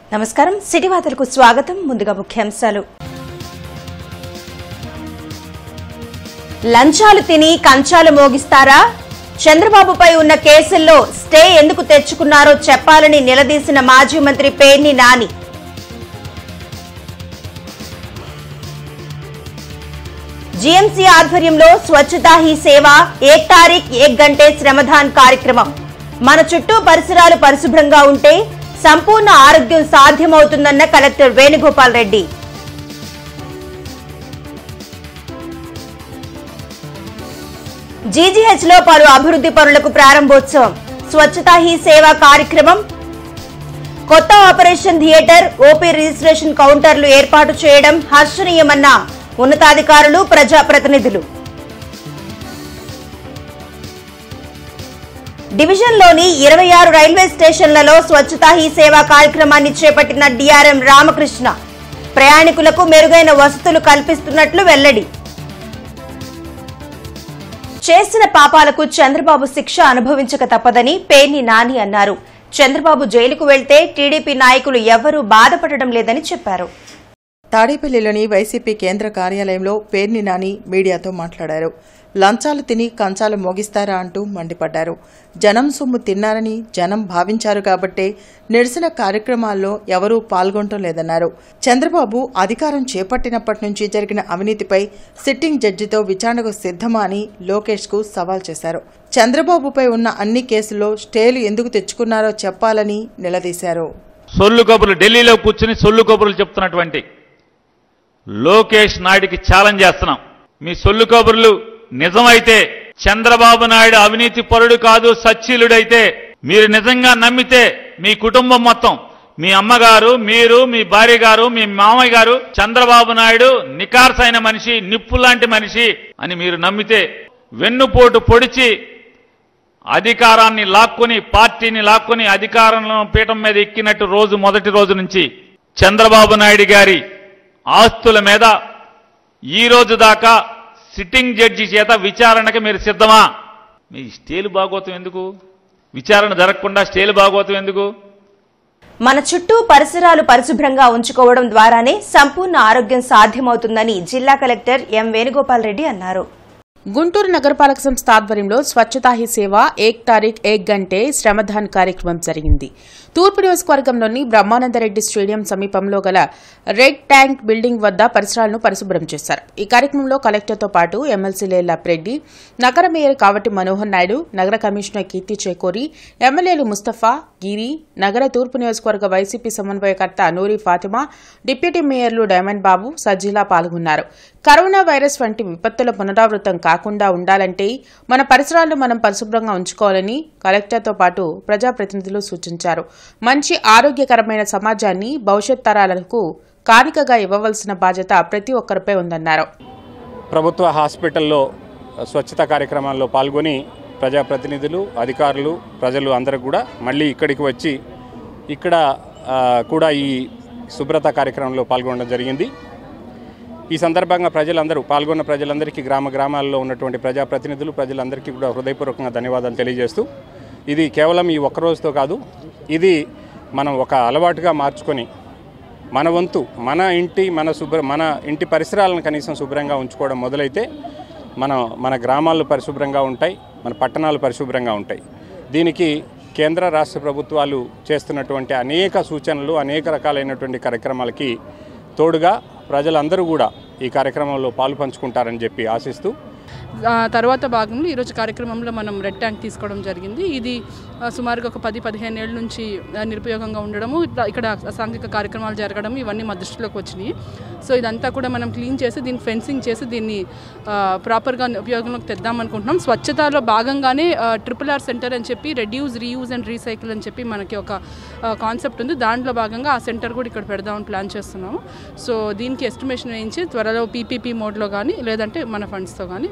నమస్కారం సిటీ వార్తలకు స్వాగతం ముందుగా ముఖ్యాంశాలు లంచాలు తిని కంచాలు మోగిస్తారా చంద్రబాబుపై ఉన్న కేసుల్లో స్టే ఎందుకు తెచ్చుకున్నారో చెప్పాలని నిలదీసిన మాజీ మంత్రి పేర్ని నాని జీఎంసీ ఆధ్వర్యంలో స్వచ్ఛతా హీ సేవ ఏక్ తారీఖ్ ఏక్ గంటే శ్రమదాన్ కార్యక్రమం మన చుట్టూ పరిసరాలు పరిశుభ్రంగా ఉంటే సంపూర్ణ ఆరోగ్యం సాధ్యమవుతుందన్న కలెక్టర్ వేణుగోపాల్ రెడ్డి జీజీహెచ్ లో పలు అభివృద్ధి పనులకు ప్రారంభోత్సవం స్వచ్ఛతా హీ సేవ కార్యక్రమం కొత్త ఆపరేషన్ థియేటర్ ఓపీ రిజిస్ట్రేషన్ కౌంటర్లు ఏర్పాటు చేయడం హర్షణీయమన్న ఉన్నతాధికారులు ప్రజాప్రతినిధులు డివిజన్లోని ఇరవై ఆరు రైల్వే స్టేషన్లలో స్వచ్ఛతా హీ సేవా కార్యక్రమాన్ని చేపట్టిన డిఆర్ఎం రామకృష్ణ ప్రయాణికులకు మెరుగైన వసతులు కల్పిస్తున్నట్లు వెల్లడి చేసిన పాపాలకు చంద్రబాబు శిక్ష అనుభవించక తప్పదని పేర్ని నాని అన్నారు చంద్రబాబు జైలుకు వెళ్తే టీడీపీ నాయకులు ఎవ్వరూ బాధపడడం లేదని చెప్పారు తాడేపల్లిలోని వైసీపీ కేంద్ర కార్యాలయంలో పేర్ని నాని మీడియాతో మాట్లాడారు లంచాలు తిని కంచాలు మోగిస్తారా అంటూ మండిపడ్డారు జనం సొమ్ము తిన్నారని జనం భావించారు కాబట్టే నిరసన కార్యక్రమాల్లో ఎవరూ పాల్గొనటం లేదన్నారు చంద్రబాబు అధికారం చేపట్టినప్పటి నుంచి జరిగిన అవినీతిపై సిట్టింగ్ జడ్జితో విచారణకు సిద్ధమా అని లోకేష్ కు సవాల్ చేశారు చంద్రబాబుపై ఉన్న అన్ని కేసుల్లో స్టేలు ఎందుకు తెచ్చుకున్నారో చెప్పాలని నిలదీశారు సొల్లు కబుర్లు ఢిల్లీలో కూర్చుని సొల్లు కబుర్లు చెప్తున్నటువంటి లోకేష్ నాయుడికి ఛాలెంజ్ చేస్తున్నాం మీ సొల్లు కబుర్లు నిజమైతే చంద్రబాబు నాయుడు అవినీతి పరుడు కాదు సచ్చీలుడైతే మీరు నిజంగా నమ్మితే మీ కుటుంబం మొత్తం మీ అమ్మగారు మీరు మీ భార్య గారు మీ మామయ్య గారు చంద్రబాబు నాయుడు నికార్సైన మనిషి నిప్పు లాంటి మనిషి అని మీరు నమ్మితే వెన్నుపోటు పొడిచి అధికారాన్ని లాక్కొని పార్టీని లాక్కొని అధికారంలో పీఠం మీద ఎక్కినట్టు రోజు మొదటి రోజు నుంచి చంద్రబాబు నాయుడు గారి ఆస్తుల మీద ఈ రోజు దాకా సిట్టింగ్ జడ్జి చేత విచారణకి మీరు సిద్ధమా మీ స్టేలు భాగోతం ఎందుకు విచారణ జరగకుండా స్టేలు భాగోతం ఎందుకు మన చుట్టూ పరిసరాలు పరిశుభ్రంగా ఉంచుకోవడం ద్వారానే సంపూర్ణ ఆరోగ్యం సాధ్యమవుతుందని జిల్లా కలెక్టర్ ఎం వేణుగోపాల్ రెడ్డి అన్నారు గుంటూరు నగరపాలక సంస్థ ఆధ్వర్యంలో స్వచ్ఛతా హీ సేవ ఏక్ తారీఖ్ ఏక్ గంటే శ్రమదాన్ కార్యక్రమం జరిగింది తూర్పు నియోజకవర్గంలోని బ్రహ్మానందరెడ్డి స్టేడియం సమీపంలో గల రెడ్ ట్యాంక్ బిల్డింగ్ వద్ద పరిసరాలను పరిశుభ్రం చేశారు ఈ కార్యక్రమంలో కలెక్టర్తో పాటు ఎమ్మెల్సీ లేలాప్రెడ్డి నగర మేయర్ కావటి మనోహర్ నాయుడు నగర కమిషనర్ కీర్తి చేకూరి ఎమ్మెల్యేలు ముస్తఫా గిరి నగర తూర్పు నియోజకవర్గ వైసీపీ సమన్వయకర్త నూరి ఫాతిమా డిప్యూటీ మేయర్లు డైమండ్ బాబు సజ్జిలా పాల్గొన్నారు కరోనా వైరస్ వంటి విపత్తుల పునరావృతం కాకుండా ఉండాలంటే మన పరిసరాలను మనం పరిశుభ్రంగా ఉంచుకోవాలని కలెక్టర్తో పాటు ప్రజాప్రతినిధులు సూచించారు మంచి ఆరోగ్యకరమైన సమాజాన్ని భవిష్యత్ తరాలకు కానుకగా ఇవ్వవలసిన బాధ్యత ప్రతి ఒక్కరిపై ఉందన్నారు ప్రభుత్వ హాస్పిటల్లో స్వచ్ఛత కార్యక్రమాల్లో పాల్గొని ప్రజాప్రతినిధులు అధికారులు ప్రజలు అందరూ కూడా మళ్ళీ ఇక్కడికి వచ్చి ఇక్కడ ఆ, కూడా ఈ శుభ్రత కార్యక్రమంలో పాల్గొనడం జరిగింది ఈ సందర్భంగా ప్రజలందరూ పాల్గొన్న ప్రజలందరికీ గ్రామ గ్రామాల్లో ఉన్నటువంటి ప్రజాప్రతినిధులు ప్రజలందరికీ కూడా హృదయపూర్వకంగా ధన్యవాదాలు తెలియజేస్తూ ఇది కేవలం ఈ ఒక్క రోజుతో కాదు ఇది మనం ఒక అలవాటుగా మార్చుకొని మన వంతు మన ఇంటి మన శుభ్ర మన ఇంటి పరిసరాలను కనీసం శుభ్రంగా ఉంచుకోవడం మొదలైతే మన మన గ్రామాలు పరిశుభ్రంగా ఉంటాయి మన పట్టణాలు పరిశుభ్రంగా ఉంటాయి దీనికి కేంద్ర రాష్ట్ర ప్రభుత్వాలు చేస్తున్నటువంటి అనేక సూచనలు అనేక రకాలైనటువంటి కార్యక్రమాలకి తోడుగా ప్రజలందరూ కూడా ఈ కార్యక్రమంలో పాలు పంచుకుంటారని చెప్పి ఆశిస్తూ ఆ తర్వాత భాగంలో ఈరోజు కార్యక్రమంలో మనం రెడ్ ట్యాంక్ తీసుకోవడం జరిగింది ఇది ఆ, సుమారుగా ఒక పది పదిహేను ఏళ్ళ నుంచి ఆ, నిరుపయోగంగా ఉండడము ఇట్లా ఇక్కడ అసాంఘిక కార్యక్రమాలు జరగడం ఇవన్నీ మా దృష్టిలోకి వచ్చినాయి సో ఇదంతా కూడా మనం క్లీన్ చేసి దీన్ని ఫెన్సింగ్ చేసి దీన్ని ఆ, ప్రాపర్గా ఉపయోగంలోకి తెద్దామనుకుంటున్నాం స్వచ్ఛతలో భాగంగానే ఆ, ట్రిపుల్ ఆర్ సెంటర్ అని చెప్పి రెడ్యూస్ రీయూజ్ అండ్ రీసైకిల్ అని చెప్పి మనకి ఒక ఆ, కాన్సెప్ట్ ఉంది దాంట్లో భాగంగా ఆ సెంటర్ కూడా ఇక్కడ పెడదామని ప్లాన్ చేస్తున్నాము సో దీనికి ఎస్టిమేషన్ వేయించి త్వరలో పీపీపీ మోడ్లో కానీ లేదంటే మన ఫండ్స్తో కానీ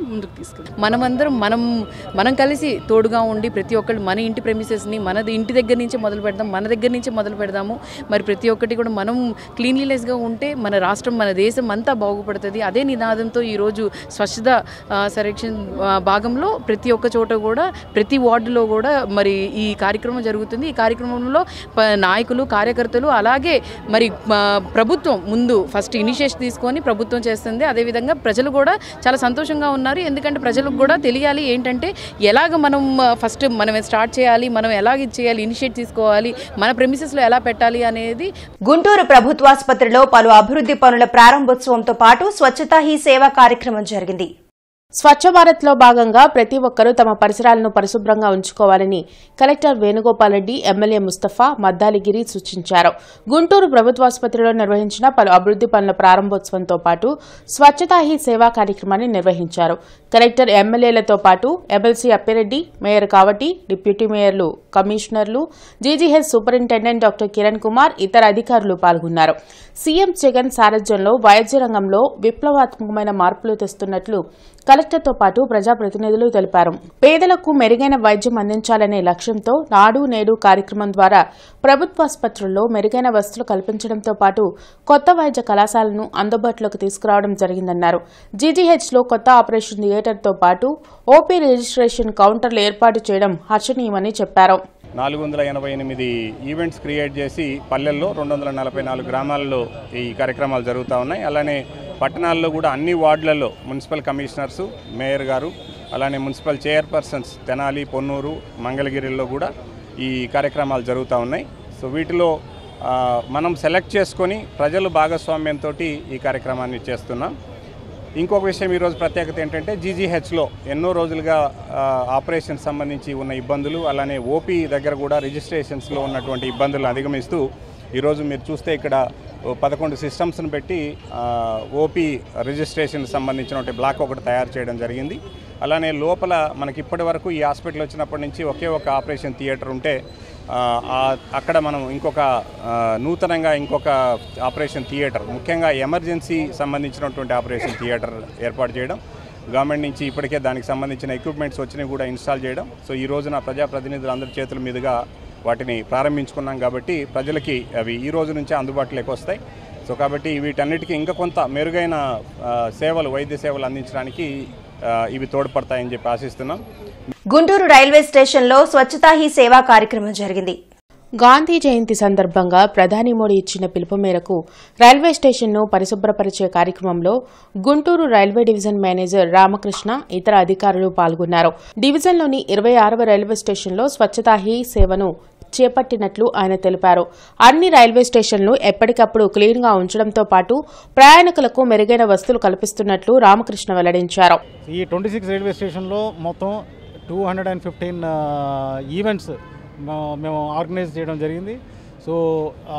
ముందుకు తీసుకెళ్తాం మనమందరం మనం మనం కలిసి తోడుగా ఉండి ప్రతి ఒక్కళ్ళు మన ఇంటి ప్రెమిసెస్ని మన ఇంటి దగ్గర నుంచి మొదలు పెడదాం మన దగ్గర నుంచి మొదలు పెడదాము మరి ప్రతి ఒక్కటి కూడా మనం క్లీన్లీనెస్గా ఉంటే మన రాష్ట్రం మన దేశం అంతా బాగుపడుతుంది అదే నినాదంతో ఈరోజు స్వచ్ఛత ఆ, సర్వేక్షణ ఆ, భాగంలో ప్రతి ఒక్క చోట కూడా ప్రతి వార్డులో కూడా మరి ఈ కార్యక్రమం జరుగుతుంది ఈ కార్యక్రమంలో ప- నాయకులు కార్యకర్తలు అలాగే మరి ఆ, ప్రభుత్వం ముందు ఫస్ట్ ఇనిషియేషన్ తీసుకొని ప్రభుత్వం చేస్తుంది అదేవిధంగా ప్రజలు కూడా చాలా సంతోషంగా ఉన్నారు ఎందుకంటే ప్రజలకు కూడా తెలియాలి ఏంటంటే ఎలాగ మనం ఫస్ట్ మనం స్టార్ట్ చేయాలి మనం ఎలాగ ఇది చేయాలి ఇనిషియేట్ తీసుకోవాలి మన ప్రెమిసెస్లో ఎలా పెట్టాలి అనేది గుంటూరు ప్రభుత్వాసుపత్రిలో పలు అభివృద్ధి పనుల ప్రారంభోత్సవంతో పాటు స్వచ్ఛతా హీ సేవా కార్యక్రమం జరిగింది స్వచ్ఛ భారత్లో భాగంగా ప్రతి ఒక్కరూ తమ పరిసరాలను పరిశుభ్రంగా ఉంచుకోవాలని కలెక్టర్ వేణుగోపాల్ రెడ్డి ఎమ్మెల్యే ముస్తఫా మద్దాలిగిరి సూచించారు గుంటూరు ప్రభుత్వాసుపత్రిలో నిర్వహించిన పలు అభివృద్ధి పనుల ప్రారంభోత్సవంతో పాటు స్వచ్ఛతా హీ సేవా కార్యక్రమాన్ని నిర్వహించారు కలెక్టర్ ఎమ్మెల్యేలతో పాటు MLC Appireddy mayor Kavati deputy మేయర్లు కమిషనర్లు GGH superintendent doctor Kiran Kumar ఇతర అధికారులు పాల్గొన్నారు సీఎం జగన్ సారథ్యంలో వైద్య రంగంలో విప్లవాత్మకమైన మార్పులు తెస్తున్నట్లు కలెక్టర్తో పాటు ప్రజాప్రతినిధులు తెలిపారు పేదలకు మెరుగైన వైద్యం అందించాలనే లక్ష్యంతో నాడు నేడు కార్యక్రమం ద్వారా ప్రభుత్వాసుపత్రుల్లో మెరుగైన వసతులు కల్పించడంతో పాటు కొత్త వైద్య కళాశాలను అందుబాటులోకి తీసుకురావడం జరిగిందన్నారు జీజీహెచ్లో కొత్త ఆపరేషన్ థియేటర్తో పాటు ఓపీ రిజిస్ట్రేషన్ కౌంటర్లు ఏర్పాటు చేయడం హర్షణీయమని చెప్పారు నాలుగు వందల ఎనభై ఎనిమిది ఈవెంట్స్ క్రియేట్ చేసి పల్లెల్లో రెండు వందల నలభై నాలుగు గ్రామాల్లో ఈ కార్యక్రమాలు జరుగుతూ ఉన్నాయి అలానే పట్టణాల్లో కూడా అన్ని వార్డులలో మున్సిపల్ కమిషనర్సు మేయర్ గారు అలానే మున్సిపల్ చైర్పర్సన్స్ తెనాలి పొన్నూరు మంగళగిరిలో కూడా ఈ కార్యక్రమాలు జరుగుతూ ఉన్నాయి సో వీటిలో ఆ, మనం సెలెక్ట్ చేసుకొని ప్రజలు భాగస్వామ్యంతో ఈ కార్యక్రమాన్ని చేస్తున్నాం ఇంకొక విషయం ఈరోజు ప్రత్యేకత ఏంటంటే జీజీహెచ్లో ఎన్నో రోజులుగా ఆ, ఆపరేషన్ సంబంధించి ఉన్న ఇబ్బందులు అలానే ఓపీ దగ్గర కూడా రిజిస్ట్రేషన్స్లో ఉన్నటువంటి ఇబ్బందులను అధిగమిస్తూ ఈరోజు మీరు చూస్తే ఇక్కడ ఓ పదకొండు సిస్టమ్స్ను పెట్టి ఆ, ఓపీ రిజిస్ట్రేషన్ సంబంధించిన బ్లాక్ ఒకటి తయారు చేయడం జరిగింది అలానే లోపల మనకి ఇప్పటి వరకు ఈ హాస్పిటల్ వచ్చినప్పటి నుంచి ఒకే ఒక ఆపరేషన్ థియేటర్ ఉంటే ఆ, ఆ- అక్కడ మనం ఇంకొక ఆ, నూతనంగా ఇంకొక ఆపరేషన్ థియేటర్ ముఖ్యంగా ఎమర్జెన్సీ సంబంధించినటువంటి ఆపరేషన్ థియేటర్ ఏర్పాటు చేయడం గవర్నమెంట్ నుంచి ఇప్పటికే దానికి సంబంధించిన ఎక్విప్మెంట్స్ వచ్చినవి కూడా ఇన్స్టాల్ చేయడం సో ఈ రోజున ప్రజాప్రతినిధులు అందరి చేతుల మీదుగా వాటిని ప్రారంభించుకున్నాం కాబట్టి ప్రజలకి అవి ఈ రోజు నుంచే అందుబాటులోకి వస్తాయి సో కాబట్టి వీటన్నిటికీ ఇంకా కొంత మెరుగైన ఆ, సేవలు వైద్య సేవలు అందించడానికి ఆ, ఇవి తోడ్పడతాయని చెప్పి ఆశిస్తున్నాం గుంటూరు రైల్వే స్టేషన్లో స్వచ్ఛతా హీ సేవా కార్యక్రమం జరిగింది గాంధీ జయంతి సందర్భంగా ప్రధాని మోడీ ఇచ్చిన పిలుపు మేరకు రైల్వే స్టేషన్ను పరిశుభ్రపరిచే కార్యక్రమంలో Guntur railway division manager Ramakrishna ఇతర అధికారులు పాల్గొన్నారు డివిజన్లోని ఇరవై ఆరవ రైల్వే స్టేషన్లో స్వచ్ఛతా హీ సేవను చేపట్టినట్లు ఆయన తెలిపారు అన్ని రైల్వే స్టేషన్లు ఎప్పటికప్పుడు క్లీన్ గా ఉంచడంతో పాటు ప్రయాణికులకు మెరుగైన వస్తువులు కల్పిస్తున్నట్లు రామకృష్ణ వెల్లడించారు ఈ ట్వంటీ సిక్స్ రైల్వే స్టేషన్లో మొత్తం two hundred and fifteen events మేము ఆర్గనైజ్ చేయడం జరిగింది సో ఆ,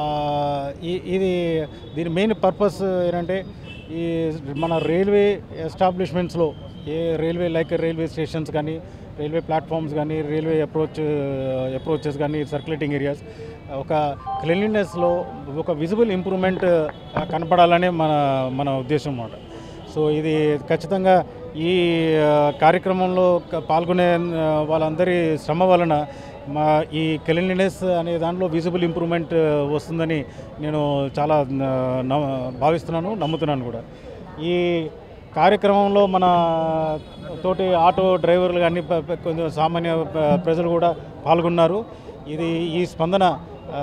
ఈ- ఇది దీని మెయిన్ పర్పస్ ఏంటంటే ఈ మన రైల్వే ఎస్టాబ్లిష్మెంట్స్లో a railway like railway stations కానీ రైల్వే ప్లాట్ఫామ్స్ కానీ రైల్వే అప్రోచ్ అప్రోచెస్ కానీ సర్క్యులేటింగ్ ఏరియాస్ ఒక క్లీన్లీనెస్లో ఒక విజిబుల్ ఇంప్రూవ్మెంట్ కనపడాలనే మన మన ఉద్దేశం అన్నమాట సో ఇది ఖచ్చితంగా ఈ ఆ, కార్యక్రమంలో క- పాల్గొనే ఆ, వాళ్ళందరి శ్రమ వలన మా ఈ క్లీన్లీనెస్ అనే దాంట్లో విజిబుల్ ఇంప్రూవ్మెంట్ వస్తుందని నేను చాలా ఆ, నమ్మ- భావిస్తున్నాను నమ్ముతున్నాను కూడా ఈ కార్యక్రమంలో మన తోటి ఆటో డ్రైవర్లు కానీ ప- ప- కొంచెం సామాన్య ప- ప్రజలు కూడా పాల్గొన్నారు ఇది ఈ స్పందన ఆ,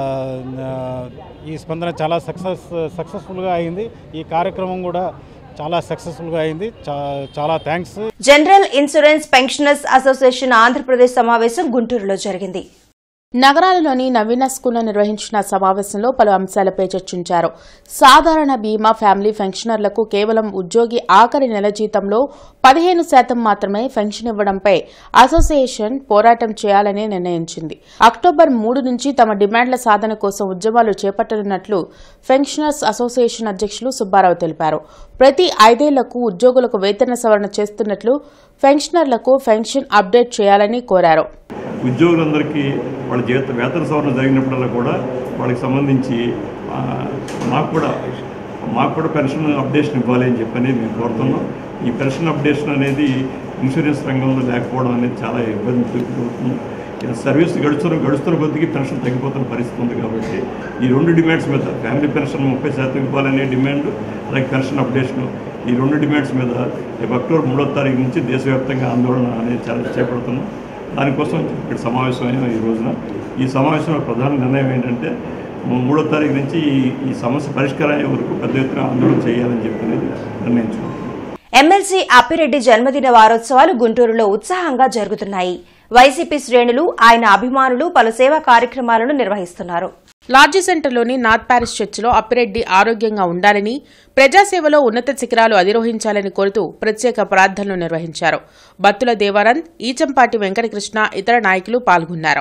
ఆ, ఈ స్పందన చాలా సక్సెస్ సక్సెస్ఫుల్గా అయింది ఈ కార్యక్రమం కూడా చాలా సక్సెస్ఫుల్గా అయింది చా చాలా thanks general insurance pensioners association Andhra Pradesh సమావేశం గుంటూరులో జరిగింది నగరాలలోని నవీన స్కూల్లో నిర్వహించిన సమావేశంలో పలు అంశాలపై చర్చించారు సాధారణ బీమా ఫ్యామిలీ పెన్షనర్లకు కేవలం ఉద్యోగి ఆఖరి నెల జీతంలో పదిహేను శాతం మాత్రమే పెన్షన్ ఇవ్వడంపై అసోసియేషన్ పోరాటం చేయాలని నిర్ణయించింది అక్టోబర్ మూడు నుంచి తమ డిమాండ్ల సాధన కోసం ఉద్యమాలు చేపట్టనున్నట్లు పెన్షనర్స్ అసోసియేషన్ అధ్యక్షులు సుబ్బారావు తెలిపారు ప్రతి ఐదేళ్లకు ఉద్యోగులకు వేతన సవరణ చేస్తున్నట్లు పెన్షనర్లకు పెన్షన్ అప్డేట్ చేయాలని కోరారు ఉద్యోగులందరికీ వాళ్ళ జీత వేతన సవరణ జరిగినప్పుడల్లా కూడా వాళ్ళకి సంబంధించి ఆ, మాకు కూడా మాకు కూడా పెన్షన్ అప్డేషన్ ఇవ్వాలి అని చెప్పని మేము కోరుతున్నాం ఈ పెన్షన్ అప్డేషన్ అనేది ఇన్సూరెన్స్ రంగంలో లేకపోవడం అనేది చాలా ఇబ్బంది అవుతుంది ఇలా సర్వీస్ గడుస్తున్న గడుస్తున్న కొద్దికి పెన్షన్ తగ్గిపోతున్న పరిస్థితి ఉంది కాబట్టి ఈ రెండు డిమాండ్స్ మీద ఫ్యామిలీ పెన్షన్ ముప్పై శాతం ఇవ్వాలనే డిమాండ్ అలాగే పెన్షన్ అప్డేషన్ ఈ రెండు డిమాండ్స్ మీద రేపు అక్టోబర్ మూడో తారీఖు నుంచి దేశవ్యాప్తంగా ఆందోళన అనేది చాలా చేపడుతున్నాం దానికోసం ఇక్కడ సమావేశమైన ఈ రోజున ఈ సమావేశంలో ప్రధాన నిర్ణయం ఏంటంటే మూడో తారీఖు నుంచి ఈ ఈ సమస్య పరిష్కారం అయ్యే వరకు పెద్ద ఎత్తున ఆందోళన చేయాలని చెప్పి అనేది నిర్ణయించుకున్నాం ఎమ్మెల్సీ అప్పిరెడ్డి జన్మదిన వారోత్సవాలు గుంటూరులో ఉత్సాహంగా జరుగుతున్నాయి వైసీపీ శ్రేణులు ఆయన అభిమానులు పలు సేవా కార్యక్రమాలను నిర్వహిస్తున్నారు లార్జీ సెంటర్లోని నార్త్ ప్యారిస్ చర్చిలో అప్పిరెడ్డి ఆరోగ్యంగా ఉండాలని ప్రజాసేవలో ఉన్నత శిఖరాలు అధిరోహించాలని కోరుతూ ప్రత్యేక ప్రార్థనలు నిర్వహించారు బత్తుల దేవానంద్ ఈచంపాటి వెంకటకృష్ణ ఇతర నాయకులు పాల్గొన్నారు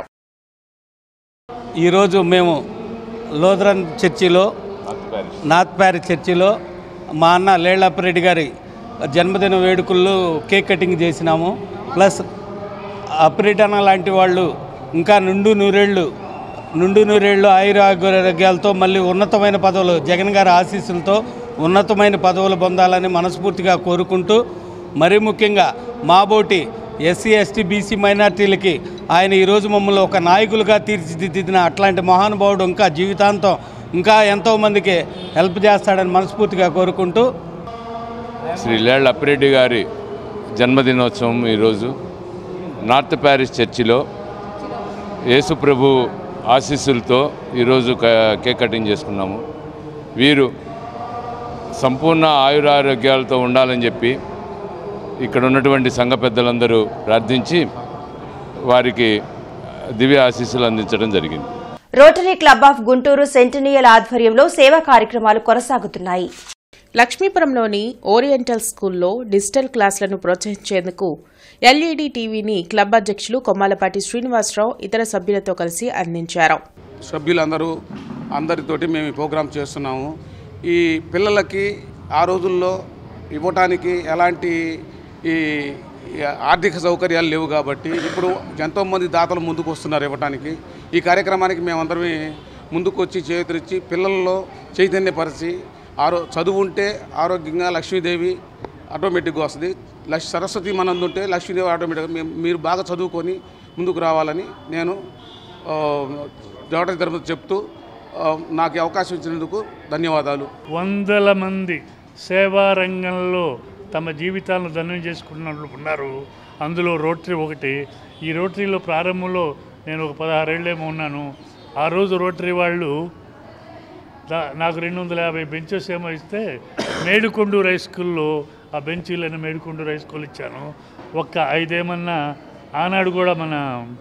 ఈరోజు మేము లోదరన్ చర్చిలో నార్త్ ప్యారిస్ చర్చిలో మా అన్న లేళ్లప్పిరెడ్డి గారి జన్మదిన వేడుకల్లో కేక్ కటింగ్ చేసినాము ప్లస్ అప్పిరెడ్డి అన్న లాంటి వాళ్ళు ఇంకా నుండు నూరేళ్ళు నుండు నూరేళ్ళు ఆయురారోగ్యాలతో మళ్ళీ ఉన్నతమైన పదవులు జగన్ గారి ఆశీస్సులతో ఉన్నతమైన పదవులు పొందాలని మనస్ఫూర్తిగా కోరుకుంటూ మరీ ముఖ్యంగా మాబోటి ఎస్సీ ఎస్టీ బీసీ మైనార్టీలకి ఆయన ఈరోజు మమ్మల్ని ఒక నాయకులుగా తీర్చిదిద్దిన అట్లాంటి మహానుభావుడు ఇంకా జీవితాంతం ఇంకా ఎంతోమందికి హెల్ప్ చేస్తాడని మనస్ఫూర్తిగా కోరుకుంటూ శ్రీ లేళ్ల అప్పిరెడ్డి గారి జన్మదినోత్సవం ఈరోజు నార్త్ ప్యారిస్ చర్చిలో యేసు ప్రభు ఆశీస్సులతో ఈరోజు క- కేక్ కటింగ్ చేసుకున్నాము వీరు సంపూర్ణ ఆయురారోగ్యాలతో ఉండాలని చెప్పి ఇక్కడ ఉన్నటువంటి సంఘ పెద్దలందరూ ప్రార్థించి వారికి దివ్య ఆశీస్సులు అందించడం జరిగింది rotary club of Guntur centennial ఆధ్వర్యంలో సేవా కార్యక్రమాలు కొనసాగుతున్నాయి లక్ష్మీపురంలోని ఓరియంటల్ స్కూల్లో డిజిటల్ క్లాసులను ప్రోత్సహించేందుకు ఎల్ఈడి టీవీని క్లబ్ అధ్యక్షులు కొమ్మాలపాటి శ్రీనివాసరావు ఇతర సభ్యులతో కలిసి అందించారు సభ్యులందరూ అందరితోటి మేము ఈ ప్రోగ్రాం చేస్తున్నాము ఈ పిల్లలకి ఆ రోజుల్లో ఇవ్వటానికి ఎలాంటి ఈ ఈ ఆర్థిక సౌకర్యాలు లేవు కాబట్టి ఇప్పుడు ఎంతోమంది దాతలు ముందుకు వస్తున్నారు ఇవ్వటానికి ఈ కార్యక్రమానికి మేమందరం ముందుకు వచ్చి చేతురిచ్చి పిల్లల్లో చైతన్యపరిచి ఆరో చదువు ఉంటే ఆరోగ్యంగా లక్ష్మీదేవి ఆటోమేటిక్గా వస్తుంది లక్ష్ సరస్వతి మనందు ఉంటే లక్ష్మీదేవి ఆటోమేటిక్గా మేము మీరు బాగా చదువుకొని ముందుకు రావాలని నేను ఆ, జవటరి ధర్మం చెప్తూ ఆ, నాకు ఈ అవకాశం ఇచ్చినందుకు ధన్యవాదాలు వందల మంది సేవా రంగంలో తమ జీవితాలను ధన్యం చేసుకున్న వాళ్ళు ఉన్నారు అందులో రోటరీ ఒకటి ఈ రోటరీలో ప్రారంభంలో నేను ఒక పదహారేళ్ళేమో ఉన్నాను ఆ రోజు రోటరీ వాళ్ళు దా- నాకు రెండు వందల యాభై బెంచెస్ ఏమో ఇస్తే మేడుకొండూరు హై స్కూల్లో ఆ బెంచీలను మేడుకొండూరు హై స్కూల్ ఇచ్చాను ఒక్క ఐదేమన్నా ఆనాడు కూడా మన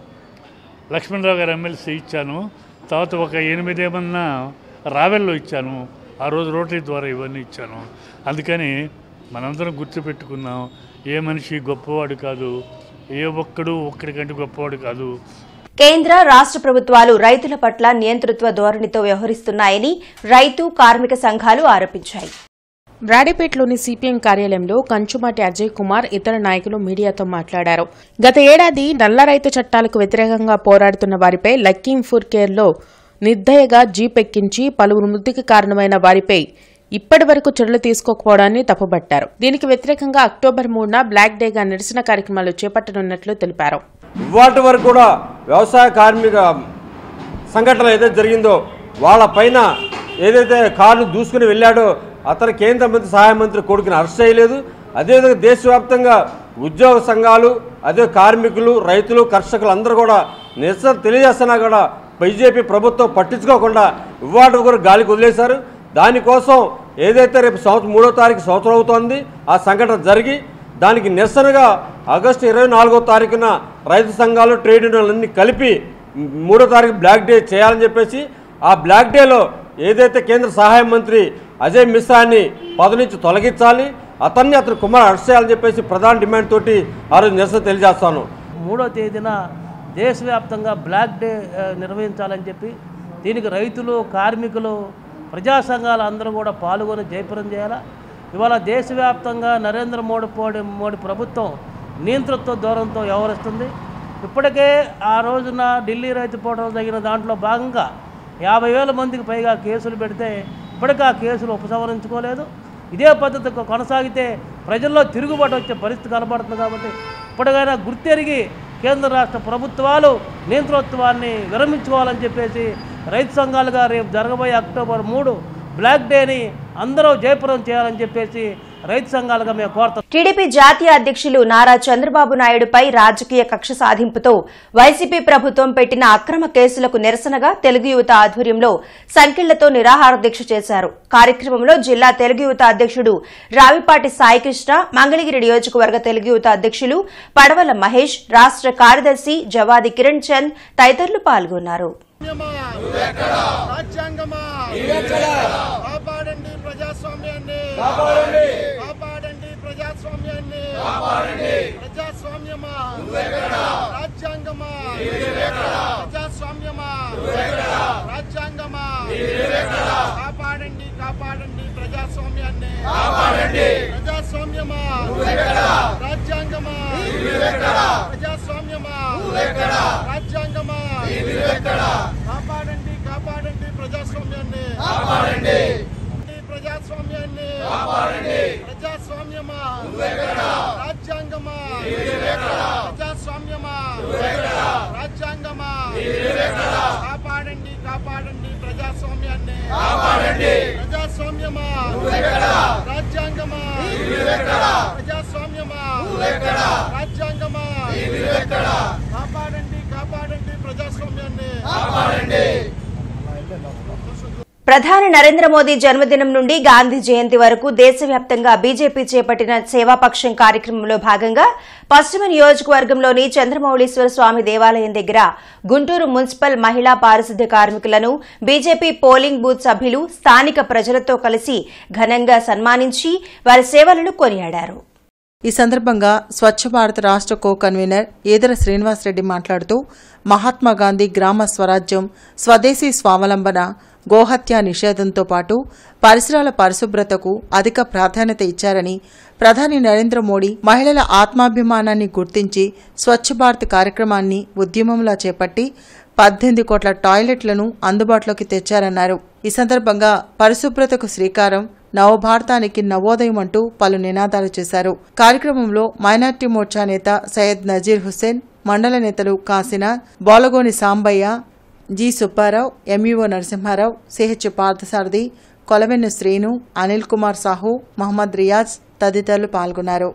లక్ష్మణరావు గారు ఎమ్మెల్సీ ఇచ్చాను తర్వాత ఒక ఎనిమిదేమన్నా రావెల్లో ఇచ్చాను ఆ రోజు రోటరీ ద్వారా ఇవన్నీ ఇచ్చాను అందుకని మనందరం గుర్తుపెట్టుకుందాం ఏ మనిషి గొప్పవాడు కాదు ఏ ఒక్కడు ఒక్కడికంటే గొప్పవాడు కాదు కేంద్ర రాష్ట్ర ప్రభుత్వాలు రైతుల పట్ల నియంతృత్వ ధోరణితో వ్యవహరిస్తున్నాయని రైతు కార్మిక సంఘాలు ఆరోపించాయి బ్రాడేపేటలోని సిపిఎం కార్యాలయంలో కంచుమాటి అజయ్ కుమార్ ఇతర నాయకులు మీడియాతో మాట్లాడారు గత ఏడాది నల్ల రైతు చట్టాలకు వ్యతిరేకంగా పోరాడుతున్న వారిపై లక్కీంపూర్ కేర్లో నిర్దయగా జీప్ ఎక్కించి పలువురు మృతికి కారణమైన వారిపై ఇప్పటి వరకు చర్యలు తీసుకోకపోవడాన్ని తప్పుబట్టారు దీనికి వ్యతిరేకంగా అక్టోబర్ మూడున బ్లాక్ డేగా నిరసన కార్యక్రమాలు చేపట్టనున్నట్లు తెలిపారు ఇవాటి వరకు కూడా వ్యవసాయ కార్మిక సంఘటన ఏదైతే జరిగిందో వాళ్ళ పైన ఏదైతే కారును దూసుకుని వెళ్ళాడో అతను కేంద్ర మంత్రి సహాయ మంత్రి కొడుకుని అరెస్ట్ చేయలేదు అదేవిధంగా దేశవ్యాప్తంగా ఉద్యోగ సంఘాలు అదే కార్మికులు రైతులు కర్షకులు అందరూ కూడా నిరసన తెలియజేస్తున్నా కూడా బీజేపీ ప్రభుత్వం పట్టించుకోకుండా ఇవాటి కూడా గాలికి వదిలేశారు దానికోసం ఏదైతే రేపు సంవత్సరం మూడో తారీఖు సంవత్సరం అవుతోంది ఆ సంఘటన జరిగి దానికి నిరసనగా ఆగస్టు ఇరవై నాలుగో తారీఖున రైతు సంఘాలు ట్రేడ్ యూనియన్లన్నీ కలిపి మూడో తారీఖు బ్లాక్ డే చేయాలని చెప్పేసి ఆ బ్లాక్ డేలో ఏదైతే కేంద్ర సహాయ మంత్రి అజయ్ మిశ్రాని పదవి నుంచి తొలగించాలి అతన్ని అతని కుమార్ అరెస్ట్ చేయాలని చెప్పేసి ప్రధాన డిమాండ్ తోటి ఆ రోజు నిరసన తెలియజేస్తాను మూడో తేదీన దేశవ్యాప్తంగా బ్లాక్ డే ఆ, నిర్వహించాలని చెప్పి దీనికి రైతులు కార్మికులు ప్రజా సంఘాలు అందరూ కూడా పాల్గొని జయప్రదం చేయాలా ఇవాళ దేశవ్యాప్తంగా నరేంద్ర మోడీ మోడీ మోడీ ప్రభుత్వం నియంతృత్వ ధోరణితో వ్యవహరిస్తుంది ఇప్పటికే ఆ రోజున ఢిల్లీ రైతు పోవడం జరిగిన దాంట్లో భాగంగా యాభై వేల మందికి పైగా కేసులు పెడితే ఇప్పటికీ ఆ కేసులు ఉపసంహరించుకోలేదు ఇదే పద్ధతి కొ- కొనసాగితే ప్రజల్లో తిరుగుబాటు వచ్చే పరిస్థితి కనబడుతుంది కాబట్టి ఇప్పటికైనా గుర్తెరిగి కేంద్ర రాష్ట్ర ప్రభుత్వాలు నియంత్రోత్సవాన్ని విరమించుకోవాలని చెప్పేసి రైతు సంఘాలుగా రేపు జరగబోయే అక్టోబర్ మూడు బ్లాక్ డేని అందరూ జయప్రదం చేయాలని చెప్పేసి రైతు సంఘాలుగా మేము కోరుతాం టీడీపీ జాతీయ అధ్యక్షులు నారా చంద్రబాబు నాయుడుపై రాజకీయ కక్ష సాధింపుతో వైసీపీ ప్రభుత్వం పెట్టిన అక్రమ కేసులకు నిరసనగా తెలుగు యువత ఆధ్వర్యంలో సంఖ్యలతో నిరాహార దీక్ష చేశారు కార్యక్రమంలో జిల్లా తెలుగు యువత అధ్యక్షుడు రావిపాటి సాయికృష్ణ మంగళగిరి నియోజకవర్గ తెలుగు యువత అధ్యక్షులు పడవల మహేష్ రాష్ట్ర కార్యదర్శి జవాది కిరణ్ చంద్ తదితరులు పాల్గొన్నారు రాజ్యాంగమా కాపాడండి ప్రజాస్వామ్యాన్ని కాపాడండి ప్రజాస్వామ్యాన్ని ప్రజాస్వామ్యమా రాజ్యాంగమా ప్రజాస్వామ్యమా రాజ్యాంగమా కాపాడండి కాపాడండి ప్రజాస్వామ్యాన్ని ప్రజాస్వామ్యమా రాజ్యాంగమా ప్రజాస్వామ్యమా రాజ్యాంగమా కాపాడండి కాపాడండి ప్రజాస్వామ్యాన్ని కాపాడండి ప్రజాస్వామ్యాన్ని కాపాడండి ప్రజాస్వామ్యమా రాజ్యాంగమా ప్రజాస్వామ్యమా రాజ్యాంగమా కాపాడండి కాపాడండి ప్రజాస్వామ్యాన్ని కాపాడండి ప్రజాస్వామ్యమా రాజ్యాంగమా ప్రజాస్వామ్యమా రాజ్యాంగమా కాపాడండి కాపాడండి ప్రజాస్వామ్యాన్ని కాపాడండి ప్రధాని నరేంద్ర మోదీ జన్మదినం నుండి గాంధీ జయంతి వరకు దేశవ్యాప్తంగా బీజేపీ చేపట్టిన సేవాపక్షం కార్యక్రమంలో భాగంగా పశ్చిమ నియోజకవర్గంలోని చంద్రమౌళీశ్వర స్వామి దేవాలయం దగ్గర గుంటూరు మున్సిపల్ మహిళా పారిశుద్ధ్య కార్మికులను బీజేపీ పోలింగ్ బూత్ సభ్యులు స్థానిక ప్రజలతో కలిసి ఘనంగా సన్మానించి వారి సేవలను కొనియాడారు ఈ సందర్భంగా స్వచ్ఛ భారత్ రాష్ట్ర కో కన్వీనర్ ఈదర శ్రీనివాసరెడ్డి మాట్లాడుతూ మహాత్మా గాంధీ గ్రామ స్వరాజ్యం స్వదేశీ స్వావలంబన గోహత్య నిషేధంతో పాటు పరిసరాల పరిశుభ్రతకు అధిక ప్రాధాన్యత ఇచ్చారని ప్రధాని నరేంద్ర మోడీ మహిళల ఆత్మాభిమానాన్ని గుర్తించి స్వచ్ఛ భారత్ కార్యక్రమాన్ని ఉద్యమంలా చేపట్టి పద్దెనిమిది కోట్ల టాయిలెట్లను అందుబాటులోకి తెచ్చారన్నారు ఈ సందర్భంగా పరిశుభ్రతకు శ్రీకారం నవభారతానికి నవోదయం అంటూ పలు నినాదాలు చేశారు కార్యక్రమంలో మైనార్టీ మోర్చా నేత సయ్యద్ నజీర్ హుస్సేన్ మండల నేతలు Kashinath Bolagoni Sambaiah G Subbarao MEO Narasimharao CH Parthasarathi Kolavennu Srinu Anil Kumar Sahu Mohammed Riyaz తదితరులు పాల్గొన్నారు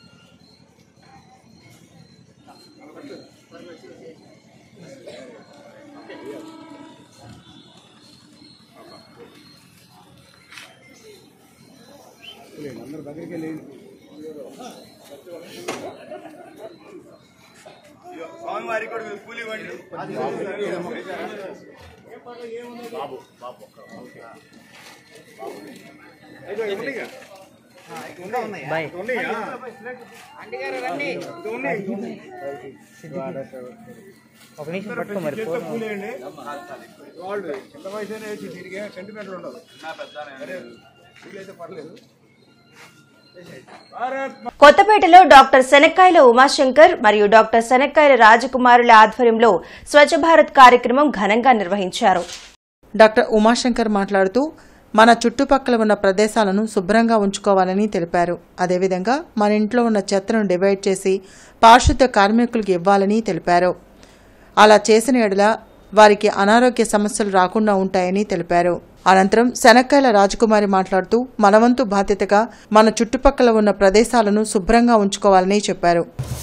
స్వామివారికి కూడా మీరు కూలి ఇవ్వండి బాబు బాబు ఒక నిమిషం పట్టుకో మరి ఫోన్. వాళ్ళు ఎంత వయసు అయినా వేసి దీనికి ఏం సెంటిమెంట్ ఉండదు అరే, కూలి అయితే పర్లేదు కొత్తపేటలో డాక్టర్ శనక్కాయల ఉమాశంకర్ మరియు డాక్టర్ శనక్కాయల రాజకుమారుల ఆధ్వర్యంలో స్వచ్ఛ భారత్ కార్యక్రమం ఘనంగా నిర్వహించారు డాక్టర్ ఉమాశంకర్ మాట్లాడుతూ మన చుట్టుపక్కల ఉన్న ప్రదేశాలను శుభ్రంగా ఉంచుకోవాలని తెలిపారు అదేవిధంగా మన ఇంట్లో ఉన్న చెత్తను డివైడ్ చేసి పారిశుద్ధ కార్మికులకు ఇవ్వాలని తెలిపారు అలా చేసిన ఎడల వారికి అనారోగ్య సమస్యలు రాకుండా ఉంటాయని తెలిపారు అనంతరం శనక్కాయల రాజకుమారి మాట్లాడుతూ మనవంతు బాధ్యతగా మన చుట్టుపక్కల ఉన్న ప్రదేశాలను శుభ్రంగా ఉంచుకోవాలని చెప్పారు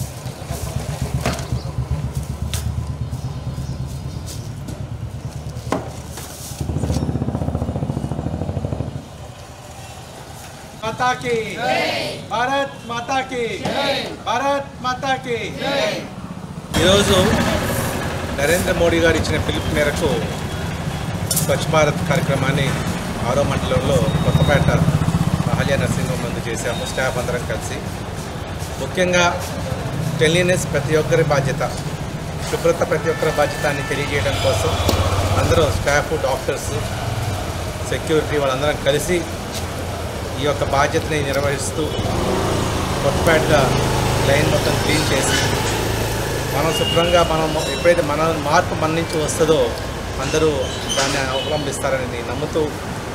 माता की भारत माता की భారత్ మాతా की ఈరోజు నరేంద్ర మోడీ గారు ఇచ్చిన పిలుపు మేరకు స్వచ్ఛ భారత్ కార్యక్రమాన్ని ఆరో మండలంలో కొత్తపేట అహల్య నర్సింగ్ మందు చేశాము స్టాఫ్ అందరం కలిసి ముఖ్యంగా క్లీనినెస్ ప్రతి ఒక్కరి బాధ్యత శుభ్రత ప్రతి ఒక్కరి బాధ్యత అని తెలియజేయడం కోసం అందరూ స్టాఫ్ డాక్టర్స్ సెక్యూరిటీ వాళ్ళందరం కలిసి ఈ యొక్క బాధ్యతని నిర్వహిస్తూ కొత్తపేట లైన్ మొత్తం క్లీన్ చేసి మనం శుభ్రంగా మనం ఎప్పుడైతే మన మార్పు మన నుంచి వస్తుందో అందరూ దాన్ని అవలంబిస్తారని నమ్ముతూ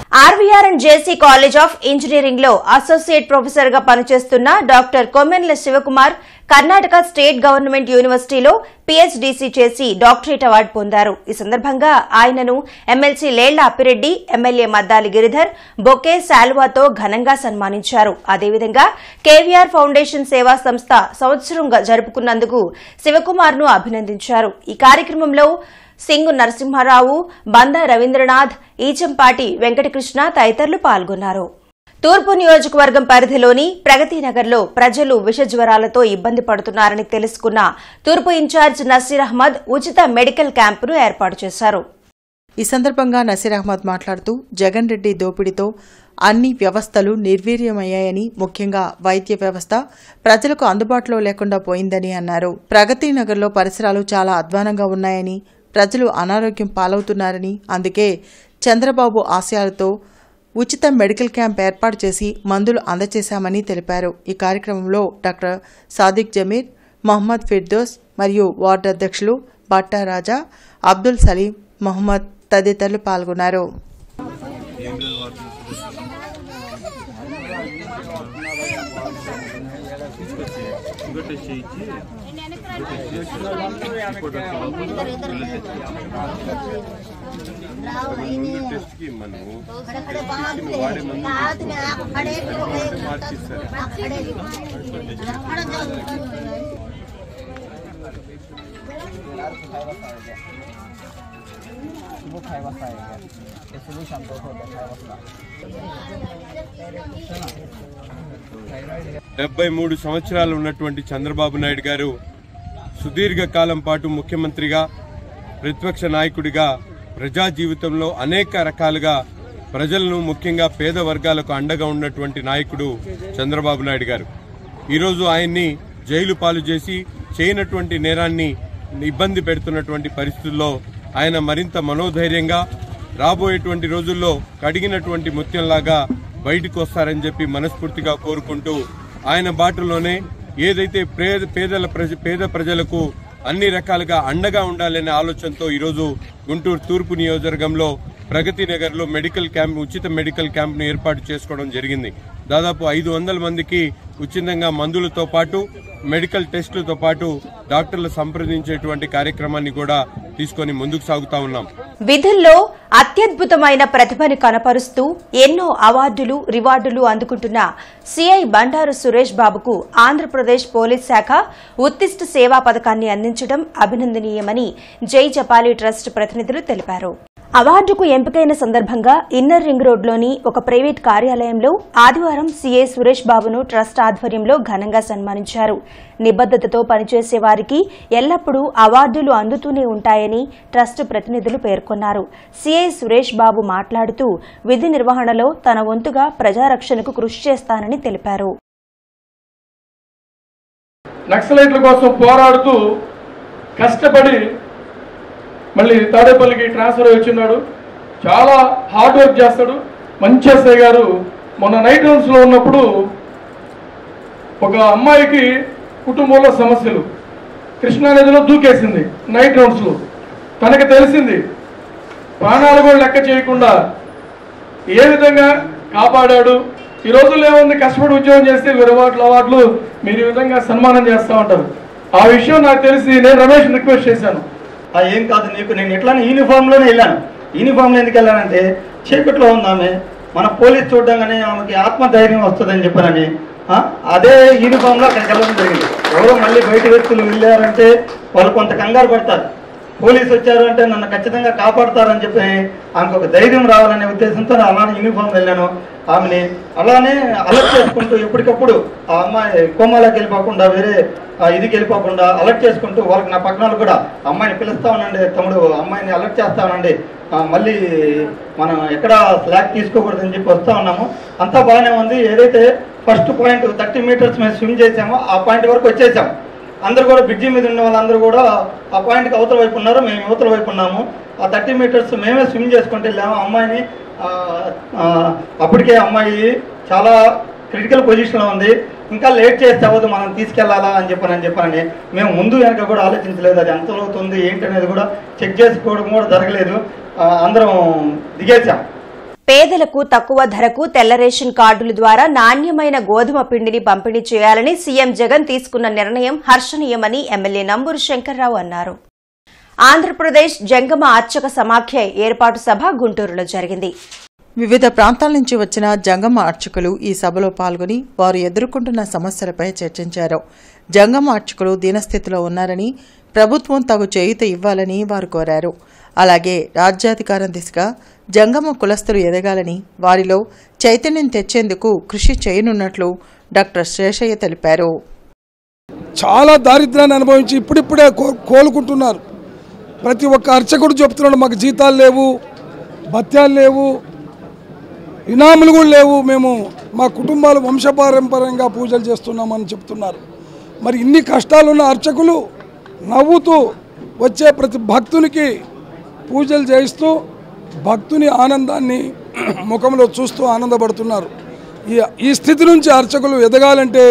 RVR and JC college of engineering లో అసోసియేట్ ప్రొఫెసర్ గా పనిచేస్తున్న doctor Kommenla Sivakumar Karnataka state government యూనివర్సిటీలో పీహెచ్డీసీ చేసి డాక్టరేట్ అవార్డు పొందారు ఈ సందర్భంగా ఆయనను MLC Lella Appireddy MLA Maddali Giridhar bouquet శాల్వాతో ఘనంగా సన్మానించారు అదేవిధంగా కేవీఆర్ ఫౌండేషన్ సేవా సంస్థ సంవత్సరంగా జరుపుకున్నందుకు శివకుమార్ ను అభినందించారు ఈ కార్యక్రమంలో సింగు నరసింహారావు బందా రవీంద్రనాథ్ ఈచంపాటి వెంకటకృష్ణ తదితరులు పాల్గొన్నారు తూర్పు నియోజకవర్గం పరిధిలోని ప్రగతి నగర్లో ప్రజలు విష జ్వరాలతో ఇబ్బంది పడుతున్నారని తెలుసుకున్న తూర్పు ఇన్ఛార్జ్ నసీర్ అహ్మద్ ఉచిత మెడికల్ క్యాంపును ఏర్పాటు చేశారు ఈ సందర్భంగా నసీర్ అహ్మద్ మాట్లాడుతూ జగన్ రెడ్డి దోపిడీతో అన్ని వ్యవస్థలు నిర్వీర్యమయ్యాయని ముఖ్యంగా వైద్య వ్యవస్థ ప్రజలకు అందుబాటులో లేకుండా పోయిందని అన్నారు ప్రగతి నగర్లో పరిసరాలు చాలా అధ్వానంగా ఉన్నాయని ప్రజలు అనారోగ్యం పాలవుతున్నారని అందుకే చంద్రబాబు ఆశయాలతో ఉచిత మెడికల్ క్యాంప్ ఏర్పాటు చేసి మందులు అందజేశామని తెలిపారు ఈ కార్యక్రమంలో డాక్టర్ సాదిక్ జమీర్ మహమ్మద్ ఫిర్దోస్ మరియు వార్డు అధ్యక్షులు బట్టా రాజా అబ్దుల్ సలీం మహమ్మద్ తదితరులు పాల్గొన్నారు డెబ్బై మూడు సంవత్సరాలు ఉన్నటువంటి చంద్రబాబు నాయుడు గారు సుదీర్ఘ కాలం పాటు ముఖ్యమంత్రిగా ప్రతిపక్ష నాయకుడిగా ప్రజా జీవితంలో అనేక రకాలుగా ప్రజలను ముఖ్యంగా పేద వర్గాలకు అండగా ఉన్నటువంటి నాయకుడు చంద్రబాబు నాయుడు గారు ఈరోజు ఆయన్ని జైలు పాలు చేసి చేయనటువంటి నేరాన్ని ఇబ్బంది పెడుతున్నటువంటి పరిస్థితుల్లో ఆయన మరింత మనోధైర్యంగా రాబోయేటువంటి రోజుల్లో కడిగినటువంటి ముత్యంలాగా బయటకు వస్తారని చెప్పి మనస్ఫూర్తిగా కోరుకుంటూ ఆయన బాటలోనే ఏదైతే పేద పేదల ప్రజ పేద ప్రజలకు అన్ని రకాలుగా అండగా ఉండాలనే ఆలోచనతో ఈరోజు గుంటూరు తూర్పు నియోజకవర్గంలో ప్రగతి నగర్ లో మెడికల్ క్యాంప్ ఉచిత మెడికల్ క్యాంప్ ను ఏర్పాటు చేసుకోవడం జరిగింది దాదాపు ఐదు వందల మందికి ఉచితంగా మందులతో పాటు మెడికల్ టెస్టులతో పాటు డాక్టర్లు సంప్రదించేటువంటి కార్యక్రమాన్ని కూడా తీసుకొని ముందుకు సాగుతా ఉన్నాం విధుల్లో అత్యద్భుతమైన ప్రతిభని కనపరుస్తూ ఎన్నో అవార్డులు రివార్డులు అందుకుంటున్న సిఐ బండారు సురేష్ బాబుకు ఆంధ్రప్రదేశ్ పోలీస్ శాఖ ఉత్తిష్ట సేవా పథకాన్ని అందించడం అభినందనీయమని జై జపాలి ట్రస్ట్ ప్రతినిధులు తెలిపారు అవార్డుకు ఎంపికైన సందర్భంగా ఇన్నర్ రింగ్ రోడ్లోని ఒక ప్రైవేట్ కార్యాలయంలో ఆదివారం సీఏ సురేష్ బాబును ట్రస్ట్ ఆధ్వర్యంలో ఘనంగా సన్మానించారు నిబద్దతతో పనిచేసే వారికి ఎల్లప్పుడూ అవార్డులు అందుతూనే ఉంటాయని ట్రస్ట్ ప్రతినిధులు పేర్కొన్నారు సీఐ సురేష్ బాబు మాట్లాడుతూ విధి నిర్వహణలో తన వంతుగా ప్రజారక్షణకు కృషి చేస్తానని తెలిపారు నక్సలైట్ల కోసం పోరాడుతూ కష్టపడి మళ్ళీ తాడేపల్లికి ట్రాన్స్ఫర్ అయి వచ్చిన్నాడు చాలా హార్డ్ వర్క్ చేస్తాడు మంచి ఎస్ఐ గారు మొన్న నైట్ రౌండ్స్లో ఉన్నప్పుడు ఒక అమ్మాయికి కుటుంబంలో సమస్యలు కృష్ణానదిలో దూకేసింది నైట్ రౌండ్స్లో తనకి తెలిసింది ప్రాణాలు కూడా లెక్క చేయకుండా ఏ విధంగా కాపాడాడు ఈ రోజుల్లో ఏముంది కష్టపడి ఉద్యోగం చేస్తే అవార్డులు అవార్డులు మీరు ఈ విధంగా సన్మానం చేస్తూ ఉంటారు ఆ విషయం నాకు తెలిసి నేను రమేష్ రిక్వెస్ట్ చేశాను ఆ ఏం కాదు నీకు నేను ఎట్లానే యూనిఫామ్లోనే వెళ్ళాను యూనిఫామ్లో ఎందుకు వెళ్ళానంటే చీకట్లో ఉందామె మన పోలీస్ చూడగానే ఆమెకి ఆత్మధైర్యం వస్తుందని చెప్పానని ఆ, అదే యూనిఫామ్లో అక్కడికి వెళ్ళడం జరిగింది ఎవరో మళ్ళీ బయట వ్యక్తులు వెళ్ళారంటే వాళ్ళు కొంత కంగారు పడతారు పోలీసు వచ్చారు అంటే నన్ను ఖచ్చితంగా కాపాడతారని చెప్పి ఆమెకు ఒక ధైర్యం రావాలనే ఉద్దేశంతో నేను అలానే యూనిఫామ్ వెళ్ళాను ఆమెని అలానే అలర్ట్ చేసుకుంటూ ఎప్పటికప్పుడు ఆ అమ్మాయి కోమాలోకి వెళ్ళిపోకుండా వేరే ఆ ఇదికి వెళ్ళిపోకుండా అలర్ట్ చేసుకుంటూ వాళ్ళకి నా పక్కన కూడా అమ్మాయిని పిలుస్తా ఉండండి తమ్ముడు అమ్మాయిని అలర్ట్ చేస్తా ఉండండి ఆ, మళ్ళీ మనం ఎక్కడ స్లాక్ తీసుకోకూడదని చెప్పి వస్తా ఉన్నాము అంతా బాగానే ఉంది ఏదైతే ఫస్ట్ పాయింట్ థర్టీ మీటర్స్ మేము స్విమ్ చేసామో ఆ పాయింట్ వరకు వచ్చేసాం అందరూ కూడా బ్రిడ్జి మీద ఉన్న వాళ్ళందరూ కూడా ఆ పాయింట్కి అవతల వైపు ఉన్నారు మేము యువతల వైపు ఉన్నాము ఆ థర్టీ మీటర్స్ మేమే స్విమ్ చేసుకుంటూ వెళ్ళాము అమ్మాయిని ఆ, ఆ, అప్పటికే అమ్మాయి చాలా క్రిటికల్ పొజిషన్లో ఉంది ఇంకా లేట్ చేస్తే అవ్వదు మనం తీసుకెళ్లాలా అని చెప్పని అని చెప్పానని మేము ముందు వెనక కూడా ఆలోచించలేదు అది ఎంత అవుతుంది ఏంటి అనేది కూడా చెక్ చేసుకోవడం కూడా జరగలేదు ఆ, అందరం దిగేసాం పేదలకు తక్కువ ధరకు తెల్ల రేషన్ కార్డుల ద్వారా నాణ్యమైన గోధుమ పిండిని పంపిణీ చేయాలని సీఎం జగన్ తీసుకున్న నిర్ణయం హర్షణీయమని ఎమ్మెల్యే నంబూరు శంకర్రావు అన్నారు ఆంధ్రప్రదేశ్ జంగమ అర్చక సమాఖ్య ఏర్పాటు సభ గుంటూరులో జరిగింది వివిధ ప్రాంతాల నుంచి వచ్చిన జంగమ అర్చకులు ఈ సభలో పాల్గొని వారు ఎదుర్కొంటున్న సమస్యలపై చర్చించారు జంగమ అర్చకులు దీనస్థితిలో ఉన్నారని ప్రభుత్వం తగు చేయూత ఇవ్వాలని వారు కోరారు అలాగే రాజ్యాధికారం దిశగా జంగమ కులస్తులు ఎదగాలని వారిలో చైతన్యం తెచ్చేందుకు కృషి చేయనున్నట్లు డాక్టర్ శేషయ్య తెలిపారు చాలా దారిద్ర్యాన్ని అనుభవించి ఇప్పుడిప్పుడే కో- కోలుకుంటున్నారు ప్రతి ఒక్క అర్చకుడు చెప్తున్నాడు మాకు జీతాలు లేవు భత్యాలు లేవు ఇనాములు కూడా లేవు మేము మా కుటుంబాలు వంశపారంపర్యంగా పూజలు చేస్తున్నామని చెప్తున్నారు మరి ఇన్ని కష్టాలున్న అర్చకులు నవ్వుతూ వచ్చే ప్రతి భక్తునికి పూజలు చేయిస్తూ భక్తుని ఆనందాన్ని ముఖంలో చూస్తూ ఆనందపడుతున్నారు ఈ ఈ స్థితి నుంచి అర్చకులు ఎదగాలంటే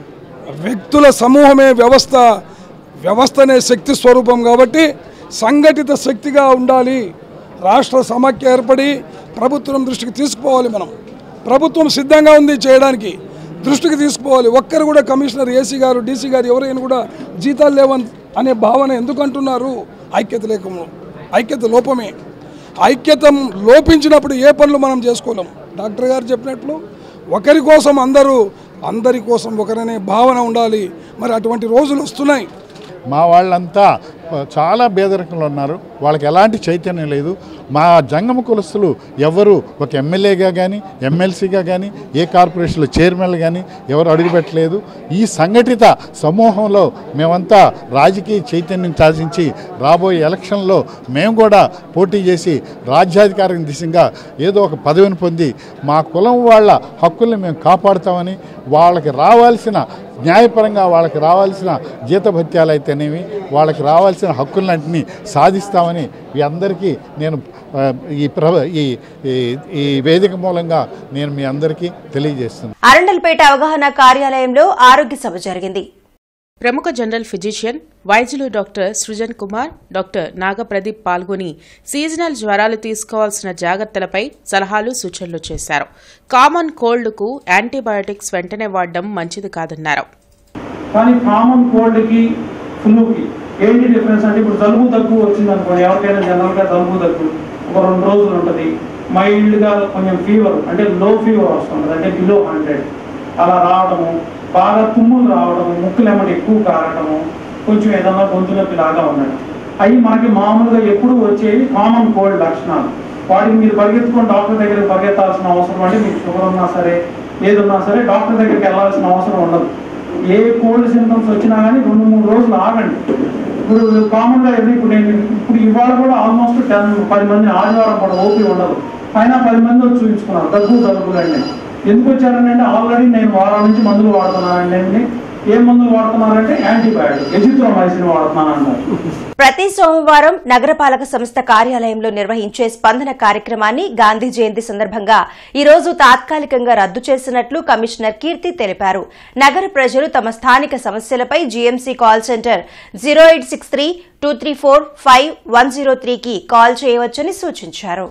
వ్యక్తుల సమూహమే వ్యవస్థ వ్యవస్థనే శక్తి స్వరూపం కాబట్టి సంఘటిత శక్తిగా ఉండాలి రాష్ట్ర సమాఖ్య ఏర్పడి ప్రభుత్వం దృష్టికి తీసుకుపోవాలి మనం ప్రభుత్వం సిద్ధంగా ఉంది చేయడానికి దృష్టికి తీసుకుపోవాలి ఒక్కరు కూడా కమిషనర్ ఏసీ గారు డీసీ గారు ఎవరైనా కూడా జీతాలు లేవని అనే భావన ఎందుకు అంటున్నారు ఐక్యత లేకము ఐక్యత లోపమే ఐక్యత లోపించినప్పుడు ఏ పనులు మనం చేసుకోలేం డాక్టర్ గారు చెప్పినట్లు ఒకరి కోసం అందరూ అందరి కోసం ఒకరనే భావన ఉండాలి మరి అటువంటి రోజులు వస్తున్నాయి మా వాళ్ళంతా చాలా పేదరికంలో ఉన్నారు వాళ్ళకి ఎలాంటి చైతన్యం లేదు మా జంగమ కులస్తులు ఎవరు ఒక ఎమ్మెల్యేగా కానీ ఎమ్మెల్సీగా కానీ ఏ కార్పొరేషన్లో చైర్మన్లు కానీ ఎవరు అడుగుపెట్టలేదు ఈ సంఘటిత సమూహంలో మేమంతా రాజకీయ చైతన్యం సాధించి రాబోయే ఎలక్షన్లో మేము కూడా పోటీ చేసి రాజ్యాధికారం దిశగా ఏదో ఒక పదవిని పొంది మా కులం వాళ్ళ హక్కుల్ని మేము కాపాడుతామని వాళ్ళకి రావాల్సిన న్యాయపరంగా వాళ్ళకి రావాల్సిన జీతభత్యాలు అయితేనేమి వాళ్ళకి రావాల్సిన హక్కులన్నింటినీ సాధిస్తామని మీ అందరికీ నేను ఆ, ఈ ప్ర ఈ ఈ- ఈ వేదిక మూలంగా నేను మీ అందరికీ తెలియజేస్తున్నాను అరండల్పేట అవగాహన కార్యాలయంలో ఆరోగ్య సభ జరిగింది ప్రముఖ జనరల్ ఫిజిషియన్ వైద్యులు డాక్టర్ సృజన్ కుమార్ డాక్టర్ నాగప్రదీప్ పాల్గొని సీజనల్ జ్వరాలు తీసుకోవాల్సిన జాగ్రత్తలపై సలహాలు సూచనలు చేశారు కామన్ కోల్డ్కు యాంటీబయాటిక్స్ వెంటనే వాడడం మంచిది కాదన్నారు కానీ కామన్ కోల్డ్కి ఫ్లూకి ఏంటి డిఫరెన్స్ అంటే ఇప్పుడు జలుబు దగ్గు వచ్చింది అనుకోండి ఎవరికైనా జనరల్గా జలుబు దగ్గు ఒక రెండు రోజులు ఉంటుంది మైల్డ్గా కొంచెం ఫీవర్ అంటే లో ఫీవర్ వస్తుంది అంటే బిలో హండ్రెడ్ అలా రావడము బాగా తుమ్ములు రావడము ముక్కులు ఏమంటే ఎక్కువ కారటము కొంచెం ఏదన్నా గొంతు నొప్పి లాగా ఉండడం అవి మనకి మామూలుగా ఎప్పుడు వచ్చేవి కామన్ కోల్డ్ లక్షణాలు వాటికి మీరు పరిగెత్తుకొని డాక్టర్ దగ్గరికి పరిగెత్తాల్సిన అవసరం అంటే మీకు షుగర్ ఉన్నా సరే ఏదున్నా సరే డాక్టర్ దగ్గరికి వెళ్ళాల్సిన అవసరం ఉండదు ఏ కోల్డ్ సింటమ్స్ వచ్చినా కానీ రెండు మూడు రోజులు ఆగండి ఇప్పుడు కామన్గా ఏది ఇప్పుడు నేను ఇప్పుడు ఇవాళ కూడా ఆల్మోస్ట్ టెన్ పది మంది ఆదివారం కూడా ఓపీ ఉండదు అయినా పది మంది వచ్చి చూపించుకున్నారు దగ్గు జలుబులండి ఎందుకు వచ్చారండి అంటే ఆల్రెడీ నేను వారం నుంచి మందులు వాడుతున్నానండి ఏ మందులు వాడుతున్నారంటే యాంటీబయాటిక్ ఎజిత్రోమైసిన్ వాడుతున్నాను అంటారు ప్రతి సోమవారం నగరపాలక సంస్థ కార్యాలయంలో నిర్వహించే స్పందన కార్యక్రమాన్ని గాంధీ జయంతి సందర్భంగా ఈ రోజు తాత్కాలికంగా రద్దు చేసినట్లు కమిషనర్ కీర్తి తెలిపారు నగర ప్రజలు తమ స్థానిక సమస్యలపై GMC call centre zero eight six three two three four five one zero త్రీకి కాల్ చేయవచ్చని సూచించారు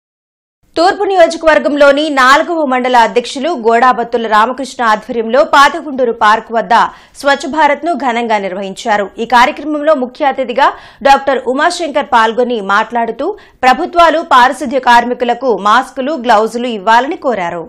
తూర్పు నియోజకవర్గంలోని నాలుగవ మండల అధ్యక్షులు గోడాబత్తుల రామకృష్ణ ఆధ్వర్యంలో పాతగుండూరు పార్క్ వద్ద స్వచ్ఛ భారత్ ను ఘనంగా నిర్వహించారు ఈ కార్యక్రమంలో ముఖ్య అతిథిగా డాక్టర్ ఉమాశంకర్ పాల్గొని మాట్లాడుతూ ప్రభుత్వాలు పారిశుద్ధ్య కార్మికులకు మాస్కులు గ్లౌజులు ఇవ్వాలని కోరారు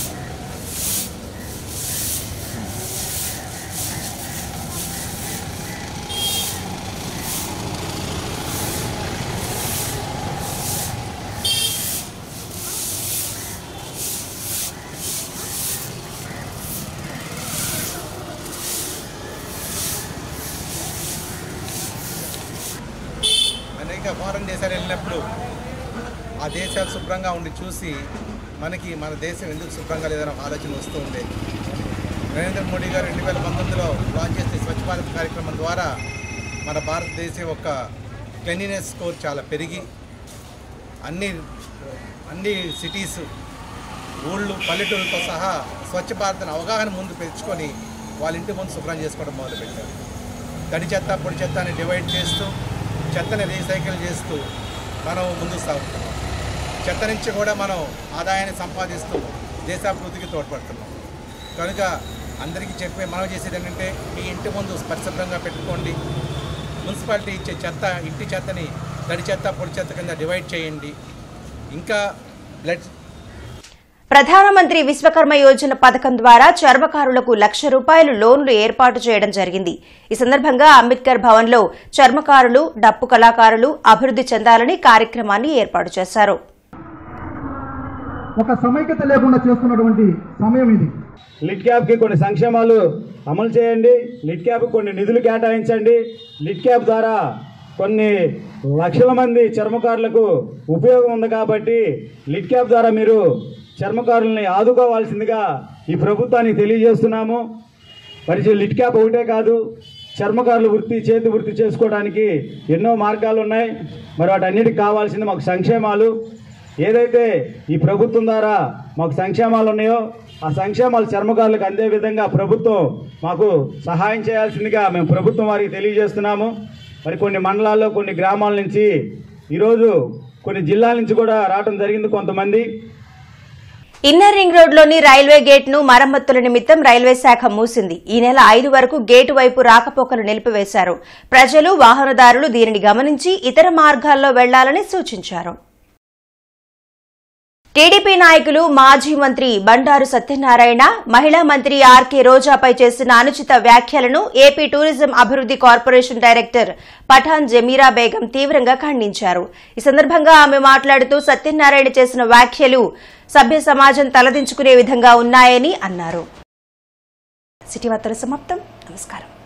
అనేక ఫారెన్ దేశాలు వెళ్ళినప్పుడు ఆ దేశాలు శుభ్రంగా ఉండి చూసి మనకి మన దేశం ఎందుకు శుభ్రంగా లేదన్న ఒక ఆలోచన వస్తూ ఉండేది నరేంద్ర మోడీ గారు రెండు వేల పంతొమ్మిదిలో లాంచ్ చేసిన స్వచ్ఛ భారత్ కార్యక్రమం ద్వారా మన భారతదేశం యొక్క క్లెన్లీనెస్ స్కోర్ చాలా పెరిగి అన్ని అన్ని సిటీస్ ఊళ్ళు పల్లెటూరులతో సహా స్వచ్ఛ భారత్ అనే అవగాహన ముందు పెంచుకొని వాళ్ళ ఇంటి ముందు శుభ్రం చేసుకోవడం మొదలుపెట్టారు తడి చెత్త పొడి చెత్త అని డివైడ్ చేస్తూ చెత్తని రీసైకిల్ చేస్తూ మనం ముందుకు సాగుతున్నాం చెత్త నుంచి కూడా మనం ఆదాయాన్ని సంపాదిస్తూ దేశాభివృద్ధికి తోడ్పడుతున్నాం కనుక అందరికీ చెప్పే మనం చేసేది ఏంటంటే మీ ఇంటి ముందు పరిశుభ్రంగా పెట్టుకోండి మున్సిపాలిటీ ఇచ్చే చెత్త ఇంటి చెత్తని తడి చెత్త పొడి చెత్త కింద డివైడ్ చేయండి ఇంకా బ్లడ్ ప్రధానమంత్రి విశ్వకర్మ యోజన పథకం ద్వారా చర్మకారులకు లక్ష రూపాయలు లోన్లు ఏర్పాటు చేయడం జరిగింది ఈ సందర్భంగా అంబేద్కర్ భవన్లో చర్మకారులు డప్పు కళాకారులు అభివృద్ది చెందాలని కార్యక్రమాన్ని ఏర్పాటు చేశారు ఒక సమైక్యత లేకుండా చేస్తున్నటువంటి సమయం ఇది లిట్ క్యాప్కి కొన్ని సంక్షేమాలు అమలు చేయండి లిట్ క్యాప్ కొన్ని నిధులు కేటాయించండి లిట్ క్యాప్ ద్వారా కొన్ని లక్షల మంది చర్మకారులకు ఉపయోగం ఉంది కాబట్టి లిట్ క్యాప్ ద్వారా మీరు చర్మకారుల్ని ఆదుకోవాల్సిందిగా ఈ ప్రభుత్వానికి తెలియజేస్తున్నాము మరి లిట్ క్యాప్ ఒకటే కాదు చర్మకారులు వృత్తి చేతి వృత్తి చేసుకోవడానికి ఎన్నో మార్గాలు ఉన్నాయి మరి వాటన్నిటికి కావాల్సింది మాకు సంక్షేమాలు ఏదైతే ఈ ప్రభుత్వం ద్వారా మాకు సంక్షేమాలు ఉన్నాయో ఆ సంక్షేమాలు చర్మకారులకు అందే విధంగా ప్రభుత్వం మాకు సహాయం చేయాల్సిందిగా మేము ప్రభుత్వం వారికి తెలియజేస్తున్నాము మరి కొన్ని మండలాల్లో కొన్ని గ్రామాల నుంచి ఈరోజు కొన్ని జిల్లాల నుంచి కూడా రావడం జరిగింది కొంతమంది ఇన్నర్ రింగ్ రోడ్లోని రైల్వే గేట్ ను మరమ్మతుల నిమిత్తం రైల్వే శాఖ మూసింది ఈ నెల ఐదు వరకు గేటు వైపు రాకపోకలు నిలిపివేశారు ప్రజలు వాహనదారులు దీనిని గమనించి ఇతర మార్గాల్లో వెళ్లాలని సూచించారు టీడీపీ నాయకులు మాజీ మంత్రి బండారు సత్యనారాయణ మహిళా మంత్రి ఆర్కే రోజాపై చేసిన అనుచిత వ్యాఖ్యలను ఏపీ టూరిజం అభివృద్ది కార్పొరేషన్ డైరెక్టర్ పఠాన్ జమీరా బేగం తీవ్రంగా ఖండించారు ఈ సందర్భంగా ఆమె మాట్లాడుతూ సత్యనారాయణ చేసిన వ్యాఖ్యలు సభ్య సమాజం తలదించుకునే విధంగా ఉన్నాయని అన్నారు సిటీ వార్తల సమాప్తం నమస్కారం